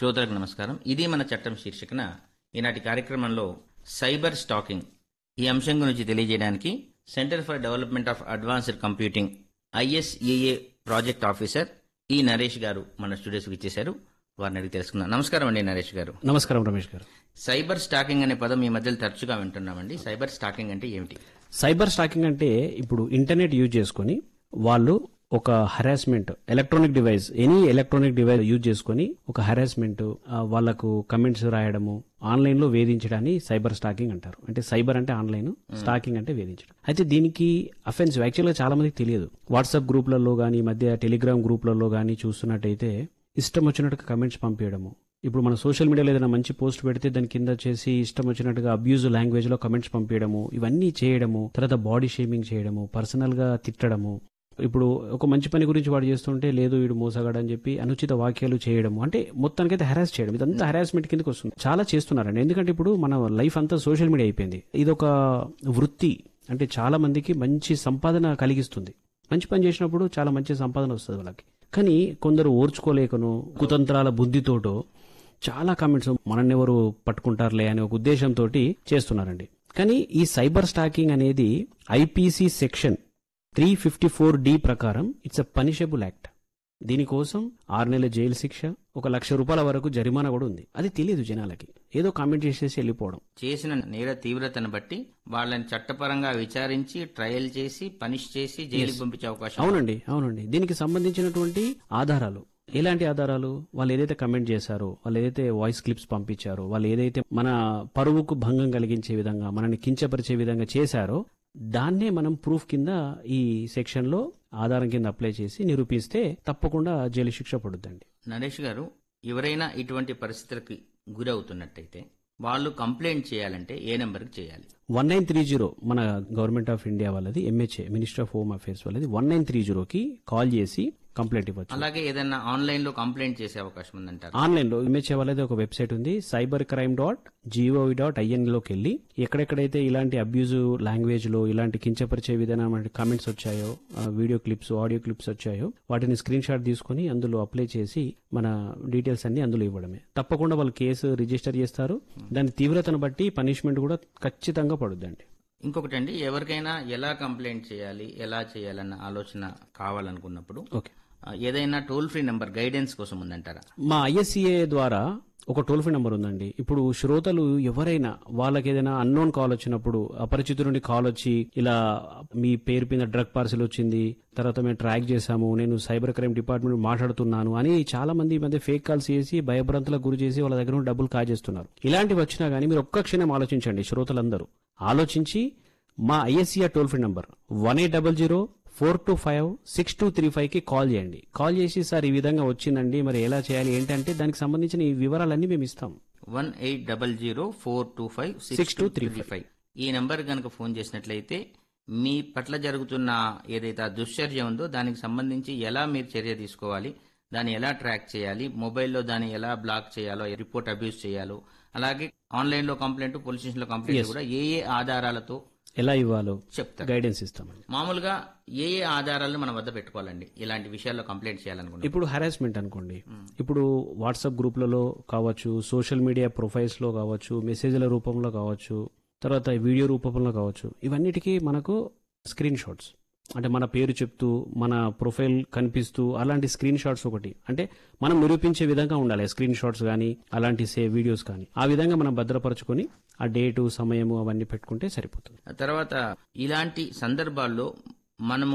శ్రోతలకు నమస్కారం ఇది మన చట్టం శీర్షికన ఈనాటి కార్యక్రమంలో సైబర్ స్టాకింగ్ ఈ అంశం గురించి తెలియజేయడానికి centre for development of advanced computing ISAA project officer E Naresh గారు మన స్టూడియోస్కి ఇచ్చేశారు వారిని అడిగి తెలుసుకుందాం నమస్కారం అండి నరేష్ గారు నమస్కారం రమేష్ గారు సైబర్ స్టాకింగ్ అనే పదం ఈ మధ్యలో తరచుగా వింటున్నామండి సైబర్ స్టాకింగ్ అంటే ఏమిటి సైబర్ స్టాకింగ్ అంటే ఇప్పుడు ఇంటర్నెట్ యూజ్ చేసుకొని వాళ్ళు ఒక harassment electronic device any electronic device use చేసుకొని ఒక హరాస్మెంట్ వాళ్ళకు కమెంట్స్ రాయడము ఆన్లైన్ లో వేధించడాన్ని సైబర్ స్టాకింగ్ అంటారు అంటే సైబర్ అంటే ఆన్లైన్ స్టాకింగ్ అంటే వేధించడం అయితే దీనికి అఫెన్సివ్ యాక్చువల్గా చాలా మందికి తెలియదు వాట్సాప్ గ్రూప్లలో కానీ ఈ మధ్య టెలిగ్రామ్ గ్రూప్లలో కానీ చూస్తున్నట్టయితే ఇష్టం వచ్చినట్టుగా కమెంట్స్ పంపించడము ఇప్పుడు మన సోషల్ మీడియాలో ఏదైనా మంచి పోస్ట్ పెడితే దాని కింద చేసి ఇష్టం వచ్చినట్టుగా అబ్యూజ్ లాంగ్వేజ్ లో కమెంట్స్ పంపించడము ఇవన్నీ చేయడము తర్వాత బాడీ షేమింగ్ చేయడము పర్సనల్ గా తిట్టడము ఇప్పుడు ఒక మంచి పని గురించి వాడు చేస్తుంటే లేదు వీడు మోసగాడు అని చెప్పి అనుచిత వాక్యాలు చేయడము అంటే మొత్తానికైతే హెరాస్ చేయడం ఇదంతా హెరాస్మెంట్ కిందకి వస్తుంది చాలా చేస్తున్నారండి ఎందుకంటే ఇప్పుడు మన లైఫ్ అంతా సోషల్ మీడియా అయిపోయింది ఇది ఒక వృత్తి అంటే చాలా మందికి మంచి సంపాదన కలిగిస్తుంది మంచి పని చేసినప్పుడు చాలా మంచి సంపాదన వస్తుంది వాళ్ళకి కానీ కొందరు ఓర్చుకోలేకను కుతంత్రాల బుద్ధితోటో చాలా కామెంట్స్ మనన్నెవరు పట్టుకుంటారులే అనే ఒక ఉద్దేశంతో చేస్తున్నారండి కానీ ఈ సైబర్ స్టాకింగ్ అనేది IPC section three fifty four D ప్రకారం ఇట్స్ అ పనిషబుల్ యాక్ట్ దీనికోసం ఆరు నెలల జైలు శిక్ష ఒక లక్ష రూపాయల వరకు జరిమానా కూడా ఉంది అది తెలియదు జనాలకి ఏదో కామెంట్ చేసేసి వెళ్ళిపోవడం చేసిన నేర తీవ్రతను బట్టి వాళ్ళని చట్టపరంగా విచారించి ట్రయల్ చేసి పనిష్ చేసి జైలుకి పంపించే అవకాశం అవునండి అవునండి దీనికి సంబంధించినటువంటి ఆధారాలు ఎలాంటి ఆధారాలు వాళ్ళు ఏదైతే కమెంట్ చేశారో వాళ్ళు ఏదైతే వాయిస్ క్లిప్స్ పంపించారో వాళ్ళు ఏదైతే మన పరువుకు భంగం కలిగించే విధంగా మనని కించపరిచే విధంగా చేశారో దాన్నే మనం ప్రూఫ్ కింద ఈ సెక్షన్ లో ఆధారం కింద అప్లై చేసి నిరూపిస్తే తప్పకుండా జైలు శిక్ష పడుద్దండి నరేష్ గారు ఎవరైనా ఇటువంటి పరిస్థితులకు గురవుతున్నట్టయితే వాళ్ళు కంప్లైంట్ చేయాలంటే ఏ నెంబర్కి చేయాలి వన్ నైన్ త్రీ జీరో మన గవర్నమెంట్ ఆఫ్ ఇండియా వాళ్ళది MHA minister of home affairs వాళ్ళది వన్ నైన్ త్రీ జీరోకి కాల్ చేసి కంప్లైంట్ ఇవ్వచ్చు అలాగే ఏదైనా ఆన్లైన్ లో కంప్లైంట్ చేసే అవకాశం ఉందంటారు ఆన్లైన్ లో ఎంహెచ్ఏ వాళ్ళది ఒక వెబ్సైట్ ఉంది cyber crime dot GOV dot IN లోకి వెళ్ళి ఎక్కడెక్కడైతే ఇలాంటి అబ్యూజ్ లాంగ్వేజ్ లో ఇలాంటి కించపరిచే విధానం కామెంట్స్ వచ్చాయో ఆ, వీడియో క్లిప్స్ ఆడియో క్లిప్స్ వచ్చాయో వాటిని స్క్రీన్ షాట్ తీసుకుని అందులో అప్లై చేసి మన డీటెయిల్స్ అన్ని అందులో ఇవ్వడమే తప్పకుండా వాళ్ళు కేసు రిజిస్టర్ చేస్తారు దాని తీవ్రతను బట్టి పనిష్మెంట్ కూడా ఖచ్చితంగా పడుద్దండి ఇంకొకటి అండి ఎవరికైనా ఎలా కంప్లైంట్ చేయాలి ఎలా చేయాలన్న ఆలోచన కావాలనుకున్నప్పుడు ఓకే ఆ, ఏదైనా టోల్ ఫ్రీ నెంబర్ గైడెన్స్ కోసం ఉందంటారా మా ఐఎస్సీఏ ద్వారా ఒక టోల్ ఫ్రీ నెంబర్ ఉందండి ఇప్పుడు శ్రోతలు ఎవరైనా వాళ్ళకి ఏదైనా అన్నోన్ కాల్ వచ్చినప్పుడు అపరిచితు నుండి కాల్ వచ్చి ఇలా మీ పేరు మీద డ్రగ్ పార్సిల్ వచ్చింది తర్వాత మేము ట్రాక్ చేశాము నేను సైబర్ క్రైమ్ డిపార్ట్మెంట్ మాట్లాడుతున్నాను అని చాలా మంది ఈ మధ్య ఫేక్ కాల్స్ చేసి భయభ్రాంతులకు గురి చేసి వాళ్ళ దగ్గర నుండి డబ్బులు కాజేస్తున్నారు ఇలాంటివి వచ్చినా కానీ మీరు ఒక్క క్షణం ఆలోచించండి శ్రోతలందరూ ఆలోచించి మా ISCR toll free number one eight double zero four two five six two three five కి కాల్ చేయండి కాల్ చేసి సార్ ఈ విధంగా వచ్చిందండి మరి ఎలా చేయాలి ఏంటంటే దానికి సంబంధించిన ఈ వివరాలన్నీ మేము ఇస్తాం one eight double zero four two five six two three five ఈ నెంబర్ కనుక ఫోన్ చేసినట్లయితే మీ పట్ల జరుగుతున్న ఏదైతే ఆ దుశ్చర్య ఉందో దానికి సంబంధించి ఎలా మీరు చర్య తీసుకోవాలి దాన్ని ఎలా ట్రాక్ చేయాలి మొబైల్లో దాన్ని ఎలా బ్లాక్ చేయాలో రిపోర్ట్ అబ్యూస్ చేయాలో అలాగే ఆన్లైన్ లో కంప్లైంట్ పోలీస్ స్టేషన్ లో కంప్లైంట్ కూడా ఏ ఏ ఆధారాలతో ఎలా ఇవ్వాలో చెప్తారు గైడెన్స్ ఇస్తామండి మామూలుగా ఏ ఏ ఆధారాలను మన వద్ద పెట్టుకోవాలండి ఇలాంటి విషయాల్లో కంప్లైంట్ చేయాలనుకుంటే ఇప్పుడు హరాస్మెంట్ అనుకోండి ఇప్పుడు వాట్సాప్ గ్రూప్లలో కావచ్చు సోషల్ మీడియా ప్రొఫైల్స్ లో కావచ్చు మెసేజ్ల రూపంలో కావచ్చు తర్వాత వీడియో రూపంలో కావచ్చు ఇవన్నిటికీ మనకు స్క్రీన్ షాట్స్ అంటే మన పేరు చెప్తూ మన ప్రొఫైల్ కనిపిస్తూ అలాంటి స్క్రీన్ షాట్స్ ఒకటి అంటే మనం నిరూపించే విధంగా ఉండాలి స్క్రీన్ షాట్స్ కానీ అలాంటి సే వీడియోస్ కానీ ఆ విధంగా మనం భద్రపరచుకొని ఆ డేటు సమయము అవన్నీ పెట్టుకుంటే సరిపోతుంది తర్వాత ఇలాంటి సందర్భాల్లో మనము